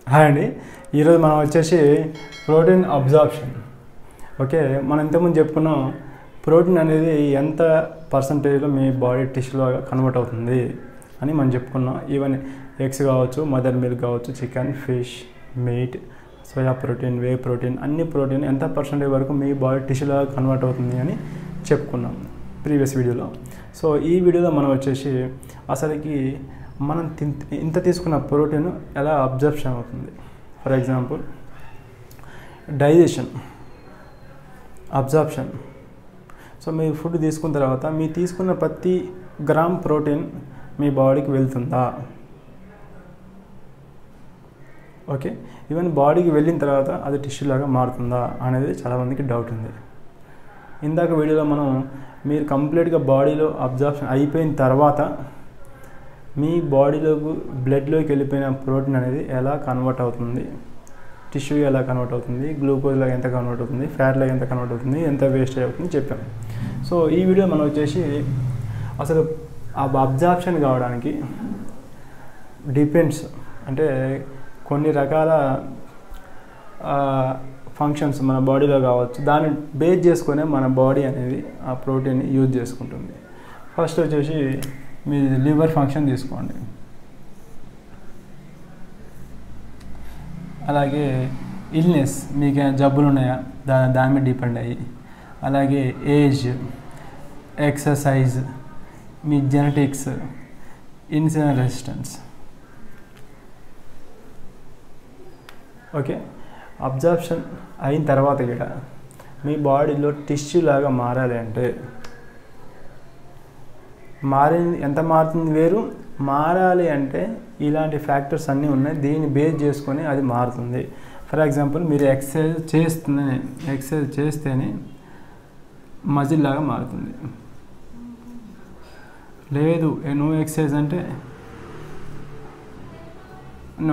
hi అండి ఈరోజు మనం వచ్చేసి ప్రోటీన్ అబ్జార్ప్షన్ ఓకే మనం ఇంతకుముందు చెప్పుకున్నాం ప్రోటీన్ అనేది ఎంత పర్సంటేజ్లో మీ బాడీ టిష్యూలో కన్వర్ట్ అవుతుంది అని మనం చెప్పుకున్నాం ఈవెన్ ఎగ్స్ కావచ్చు మదర్ మిల్క్ కావచ్చు chicken fish meat soya protein whey protein అన్ని ప్రోటీన్ ఎంత పర్సంటేజ్ వరకు మీ బాడీ టిష్యూలో కన్వర్ట్ అవుతుంది అని చెప్పుకున్నాం ప్రీవియస్ వీడియోలో సో ఈ వీడియోలో మనం వచ్చేసి అసలుకి మనం తిన్- ఇంత తీసుకున్న ప్రోటీన్ ఎలా అబ్జర్ప్షన్ అవుతుంది for example digestion absorption so మీ ఫుడ్ తీసుకున్న తర్వాత మీ తీసుకున్న ప్రతి గ్రామ్ ప్రోటీన్ మీ బాడీకి వెళ్తుందా ఓకే ఈవెన్ బాడీకి వెళ్ళిన తర్వాత అది టిష్యూ లాగా మారుతుందా అనేది చాలామందికి డౌట్ ఉంది ఇందాక వీడియోలో మనం మీరు కంప్లీట్గా బాడీలో అబ్జార్ప్షన్ అయిపోయిన తర్వాత మీ బాడీలోకి బ్లడ్లోకి వెళ్ళిపోయిన ప్రోటీన్ అనేది ఎలా కన్వర్ట్ అవుతుంది టిష్యూ ఎలా కన్వర్ట్ అవుతుంది గ్లూకోజ్లాగా ఎంత కన్వర్ట్ అవుతుంది ఫ్యాట్లాగా ఎంత కన్వర్ట్ అవుతుంది ఎంత వేస్ట్ అవుతుంది చెప్పాం సో ఈ వీడియో మనం వచ్చేసి అసలు ఆ అబ్జార్ప్షన్ కావడానికి డిపెండ్స్ అంటే కొన్ని రకాల ఫంక్షన్స్ మన బాడీలో కావచ్చు దాన్ని బేస్ చేసుకునే మన బాడీ అనేది ఆ ప్రోటీన్ యూజ్ చేసుకుంటుంది ఫస్ట్ వచ్చేసి మీ లివర్ ఫంక్షన్ తీసుకోండి అలాగే ఇల్నెస్ మీకు ఏమైనా జబ్బులు ఉన్నాయా దా దాని మీద డిపెండ్ అయ్యి అలాగే ఏజ్ ఎక్సర్సైజ్ మీ genetics insulin resistance okay absorption అయిన తర్వాత కూడా మీ బాడీలో టిష్యూ లాగా మారాలి అంటే మారింది ఎంత మారుతుంది వేరు మారాలి అంటే ఇలాంటి ఫ్యాక్టర్స్ అన్నీ ఉన్నాయి దీన్ని బేస్ చేసుకొని అది మారుతుంది ఫర్ ఎగ్జాంపుల్ మీరు ఎక్సర్సైజ్ చేస్తేనే ఎక్సర్సైజ్ చేస్తేనే మజిల్ లాగా మారుతుంది లేదు నో ఎక్సర్సైజ్ అంటే నో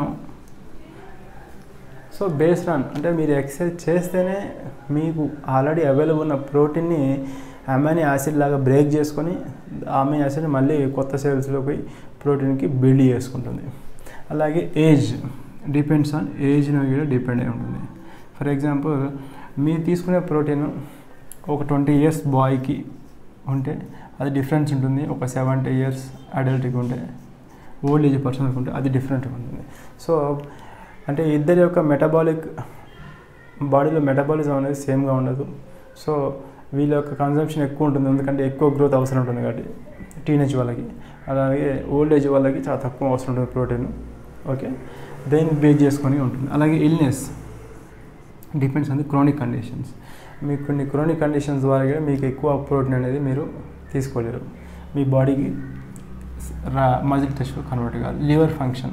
సో బేస్డ్ ఆన్ అంటే మీరు ఎక్సర్సైజ్ చేస్తేనే మీకు ఆల్రెడీ అవైలబుల్ ఉన్న ప్రోటీన్ని అమైనో యాసిడ్ లాగా బ్రేక్ చేసుకొని అమైనో యాసిడ్ మళ్ళీ కొత్త సెల్స్లోకి ప్రోటీన్కి బిల్డ్ చేసుకుంటుంది అలాగే ఏజ్ డిపెండ్స్ ఆన్ ఏజ్ని కూడా డిపెండ్ అయి ఉంటుంది ఫర్ ఎగ్జాంపుల్ మీరు తీసుకునే ప్రోటీన్ ఒక ట్వంటీ ఇయర్స్ బాయ్కి ఉంటే అది డిఫరెన్స్ ఉంటుంది ఒక సెవెంటీ ఇయర్స్ అడల్ట్కి ఉంటే ఓల్డ్ ఏజ్ పర్సన్కి ఉంటే అది డిఫరెంట్గా ఉంటుంది సో అంటే ఇద్దరి యొక్క మెటబాలిక్ బాడీలో మెటబాలిజం అనేది సేమ్గా ఉండదు సో వీళ్ళ యొక్క కన్సంప్షన్ ఎక్కువ ఉంటుంది ఎందుకంటే ఎక్కువ గ్రోత్ అవసరం ఉంటుంది కాబట్టి టీనేజ్ వాళ్ళకి అలాగే ఓల్డ్ ఏజ్ వాళ్ళకి చాలా తక్కువ అవసరం ఉంటుంది ప్రోటీన్ ఓకే దేన్ని బేస్ చేసుకొని ఉంటుంది అలాగే illness depends on the chronic conditions మీకు కొన్ని క్రోనిక్ కండిషన్స్ ద్వారా కూడా మీకు ఎక్కువ ప్రోటీన్ అనేది మీరు తీసుకోలేరు మీ బాడీకి రా మజిల్ టెస్ట్ కన్వర్ట్ కాదు లివర్ ఫంక్షన్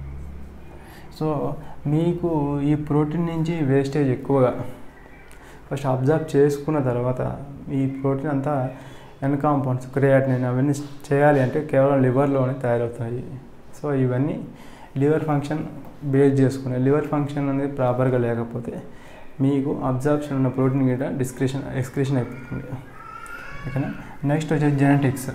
సో మీకు ఈ ప్రోటీన్ నుంచి వేస్టేజ్ ఎక్కువగా ఫస్ట్ అబ్జర్వ్ చేసుకున్న తర్వాత ఈ ప్రోటీన్ అంతా ఎన్ కాంపౌండ్స్ క్రియాటినిన్ అవన్నీ చేయాలి అంటే కేవలం లివర్లోనే తయారవుతాయి సో ఇవన్నీ లివర్ ఫంక్షన్ బేస్ చేసుకునే లివర్ ఫంక్షన్ అనేది ప్రాపర్గా లేకపోతే మీకు అబ్జర్ప్షన్ ఉన్న ప్రోటీన్ గిట్ట డిస్క్రిషన్ ఎక్స్క్రిషన్ అయిపోతుంది ఓకేనా నెక్స్ట్ వచ్చేసి జెనెటిక్స్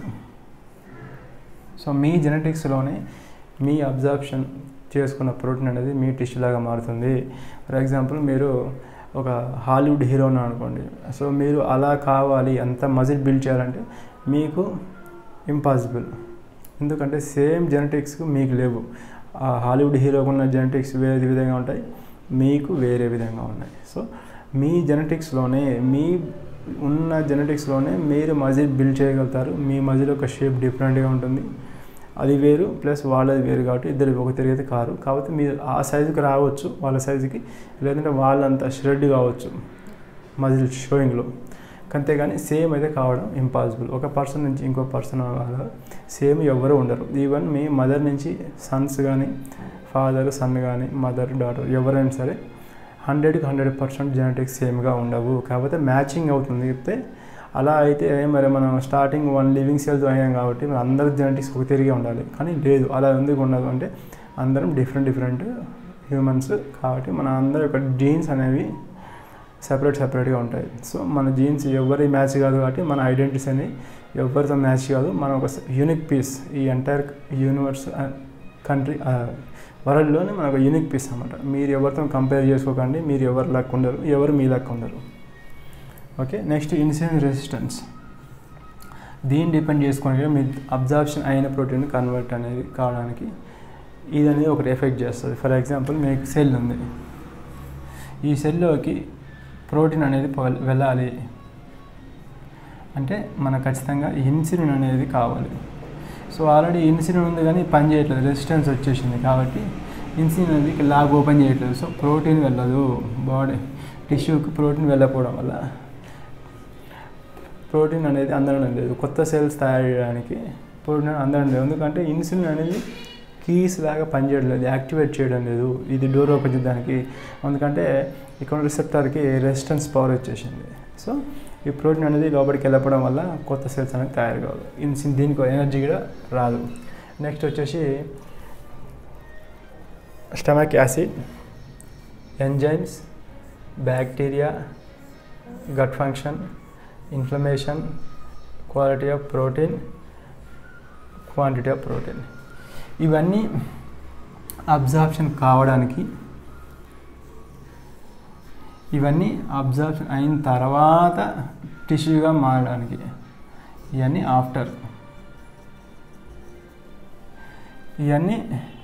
సో మీ జెనెటిక్స్లోనే మీ అబ్జర్ప్షన్ చేసుకున్న ప్రోటీన్ అనేది మీ టిష్యూ లాగా మారుతుంది ఫర్ ఎగ్జాంపుల్ మీరు ఒక హాలీవుడ్ హీరోని అనుకోండి సో మీరు అలా కావాలి అంత మజిల్ బిల్డ్ చేయాలంటే మీకు ఇంపాసిబుల్ ఎందుకంటే సేమ్ జెనెటిక్స్ మీకు లేవు ఆ హాలీవుడ్ హీరోకు ఉన్న జెనెటిక్స్ వేరే విధంగా ఉంటాయి మీకు వేరే విధంగా ఉన్నాయి సో మీ జెనెటిక్స్లోనే మీ ఉన్న జెనెటిక్స్లోనే మీరు మజిల్ బిల్డ్ చేయగలుగుతారు మీ మజిల్ యొక్క షేప్ డిఫరెంట్గా ఉంటుంది అది వేరు ప్లస్ వాళ్ళది వేరు కాబట్టి ఇద్దరు ఒక తిరిగితే కారు కాబట్టి మీరు ఆ సైజుకి రావచ్చు వాళ్ళ సైజుకి లేదంటే వాళ్ళంత షెడ్ కావచ్చు మజిల్ షోయింగ్లో అంతేగాని సేమ్ అయితే కావడం ఇంపాసిబుల్ ఒక పర్సన్ నుంచి ఇంకో పర్సన్ సేమ్ ఎవరు ఉండరు ఈవెన్ మీ మదర్ నుంచి సన్స్ కానీ ఫాదర్ సన్ కానీ మదర్ డాటర్ ఎవరైనా సరే హండ్రెడ్కి హండ్రెడ్ పర్సెంట్ జెనెటిక్స్ సేమ్గా ఉండవు కాకపోతే మ్యాచింగ్ అవుతుంది చెప్తే అలా అయితే మరి మనం స్టార్టింగ్ వన్ లివింగ్ సెల్స్ అయ్యాం కాబట్టి మన అందరి జెనెటిక్స్ ఒక తిరిగి ఉండాలి కానీ లేదు అలా ఎందుకు ఉండదు అంటే అందరం డిఫరెంట్ డిఫరెంట్ హ్యూమన్స్ కాబట్టి మన అందరి యొక్క జీన్స్ అనేవి సపరేట్ సపరేట్గా ఉంటాయి సో మన జీన్స్ ఎవరి మ్యాచ్ కాదు కాబట్టి మన ఐడెంటిటీస్ అని ఎవరితో మ్యాచ్ కాదు మనం ఒక యూనిక్ పీస్ ఈ ఎంటైర్ యూనివర్స్ కంట్రీ వరల్డ్లోనే మనకు యూనిక్ పీస్ అనమాట మీరు ఎవరితో కంపేర్ చేసుకోకండి మీరు ఎవరు లక్ ఉండరు ఎవరు మీ లక్ ఉండరు ఓకే నెక్స్ట్ ఇన్సులిన్ రెసిస్టెన్స్ దీన్ని డిపెండ్ చేసుకొని మీ అబ్జార్ప్షన్ అయిన ప్రోటీన్ కన్వర్ట్ అనేది కావడానికి ఇది అనేది ఒకటి ఎఫెక్ట్ చేస్తుంది ఫర్ ఎగ్జాంపుల్ మీకు సెల్ ఉంది ఈ సెల్లోకి ప్రోటీన్ అనేది పో- వెళ్ళాలి అంటే మనకు ఖచ్చితంగా ఇన్సులిన్ అనేది కావాలి సో ఆల్రెడీ ఇన్సులిన్ ఉంది కానీ పని చేయట్లేదు రెసిస్టెన్స్ వచ్చేసింది కాబట్టి ఇన్సులిన్ అనేది లాగ్ ఓపెన్ చేయట్లేదు సో ప్రోటీన్ వెళ్ళదు బాడీ టిష్యూకి ప్రోటీన్ వెళ్ళకపోవడం వల్ల ప్రోటీన్ అనేది అందడం లేదు కొత్త సెల్స్ తయారు చేయడానికి ప్రోటీన్ అందడం లేదు ఎందుకంటే ఇన్సులిన్ అనేది కీస్ లాగా పనిచేయడం లేదు యాక్టివేట్ చేయడం లేదు ఇది డోర్ ఓపెన్ చేయడానికి ఎందుకంటే ఇక్కడ రిసెప్టార్కి రెసిస్టెన్స్ పవర్ వచ్చేసింది సో ఈ ప్రోటీన్ అనేది లోపలికి వెళ్ళకపోవడం వల్ల కొత్త సెల్స్ అనేది తయారు కాదు ఇన్సులిన్ దీనికి ఎనర్జీ కూడా రాదు నెక్స్ట్ వచ్చేసి stomach acid enzymes bacteria gut function inflammation quality of protein quantity of protein ఇవన్నీ అబ్జార్ప్షన్ కావడానికి ఇవన్నీ అబ్జార్ప్షన్ అయిన తర్వాత టిష్యూగా మారడానికి ఇవన్నీ ఆఫ్టర్ ఇవన్నీ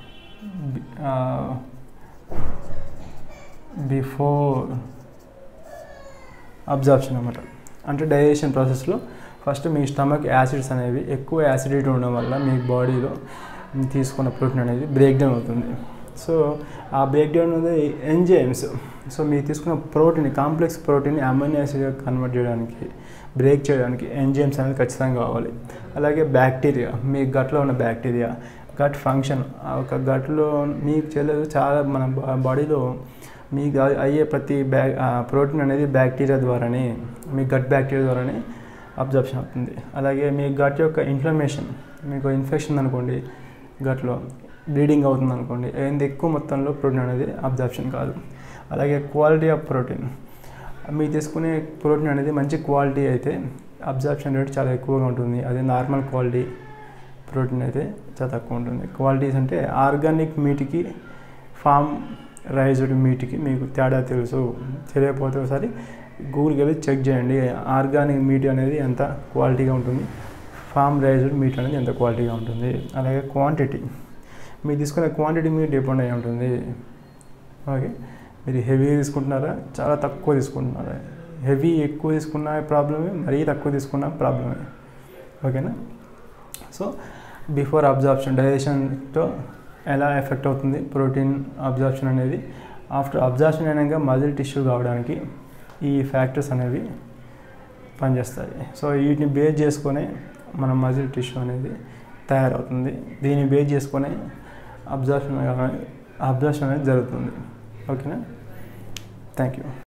బిఫోర్ అబ్జార్ప్షన్ అనమాట అంటే డైజెషన్ ప్రాసెస్లో ఫస్ట్ మీ స్టమక్ యాసిడ్స్ అనేవి ఎక్కువ యాసిడిటీ ఉండడం వల్ల మీ బాడీలో తీసుకున్న ప్రోటీన్ అనేది బ్రేక్ డౌన్ అవుతుంది సో ఆ బ్రేక్ డౌన్ అనేది ఎంజైమ్స్ సో మీరు తీసుకున్న ప్రోటీన్ కాంప్లెక్స్ ప్రోటీన్ అమైనో యాసిడ్గా కన్వర్ట్ చేయడానికి బ్రేక్ చేయడానికి ఎంజైమ్స్ అనేది ఖచ్చితంగా కావాలి అలాగే బ్యాక్టీరియా మీ గట్లో ఉన్న బ్యాక్టీరియా గట్ ఫంక్షన్ ఆ ఒక గట్లో మీకు తెలియదు చాలా మన బాడీలో మీకు అయ్యే ప్రతి బ్యాక్ ప్రోటీన్ అనేది బ్యాక్టీరియా ద్వారానే మీ గట్ బ్యాక్టీరియా ద్వారానే అబ్జర్ప్షన్ అవుతుంది అలాగే మీ గట్ యొక్క ఇన్ఫ్లమేషన్ మీకు ఇన్ఫెక్షన్ అనుకోండి గట్లో బ్లీడింగ్ అవుతుంది అనుకోండి ఏంది ఎక్కువ మొత్తంలో ప్రోటీన్ అనేది అబ్జర్ప్షన్ కాదు అలాగే క్వాలిటీ ఆఫ్ ప్రోటీన్ మీరు తీసుకునే ప్రోటీన్ అనేది మంచి క్వాలిటీ అయితే అబ్జర్ప్షన్ రేట్ చాలా ఎక్కువగా ఉంటుంది అదే నార్మల్ క్వాలిటీ ప్రోటీన్ అయితే చాలా తక్కువ ఉంటుంది క్వాలిటీస్ అంటే ఆర్గానిక్ మీట్కి ఫామ్ రైజ్డ్ మీట్కి మీకు తేడా తెలుసు తెలియకపోతే ఒకసారి గూగుల్కి వెళ్ళి చెక్ చేయండి ఆర్గానిక్ మీట్ అనేది ఎంత క్వాలిటీగా ఉంటుంది ఫామ్ రైజ్డ్ మీట్ అనేది ఎంత క్వాలిటీగా ఉంటుంది అలాగే క్వాంటిటీ మీరు తీసుకునే క్వాంటిటీ మీద డిపెండ్ అయి ఉంటుంది ఓకే మీరు హెవీ తీసుకుంటున్నారా చాలా తక్కువ తీసుకుంటున్నారా హెవీ ఎక్కువ తీసుకున్న ప్రాబ్లమే మరీ తక్కువ తీసుకున్న ప్రాబ్లమే ఓకేనా సో బిఫోర్ అబ్జార్ప్షన్ డైజెషన్తో ఎలా ఎఫెక్ట్ అవుతుంది ప్రోటీన్ అబ్జార్ప్షన్ అనేది ఆఫ్టర్ అబ్జార్ప్షన్ అయినాక మజిల్ టిష్యూ కావడానికి ఈ ఫ్యాక్టర్స్ అనేవి పనిచేస్తాయి సో వీటిని బేస్ చేసుకొని మన మజిల్ టిష్యూ అనేది తయారవుతుంది దీన్ని బేస్ చేసుకొని అబ్జర్షన్ అబ్జర్షన్ అనేది జరుగుతుంది ఓకేనా థ్యాంక్ యూ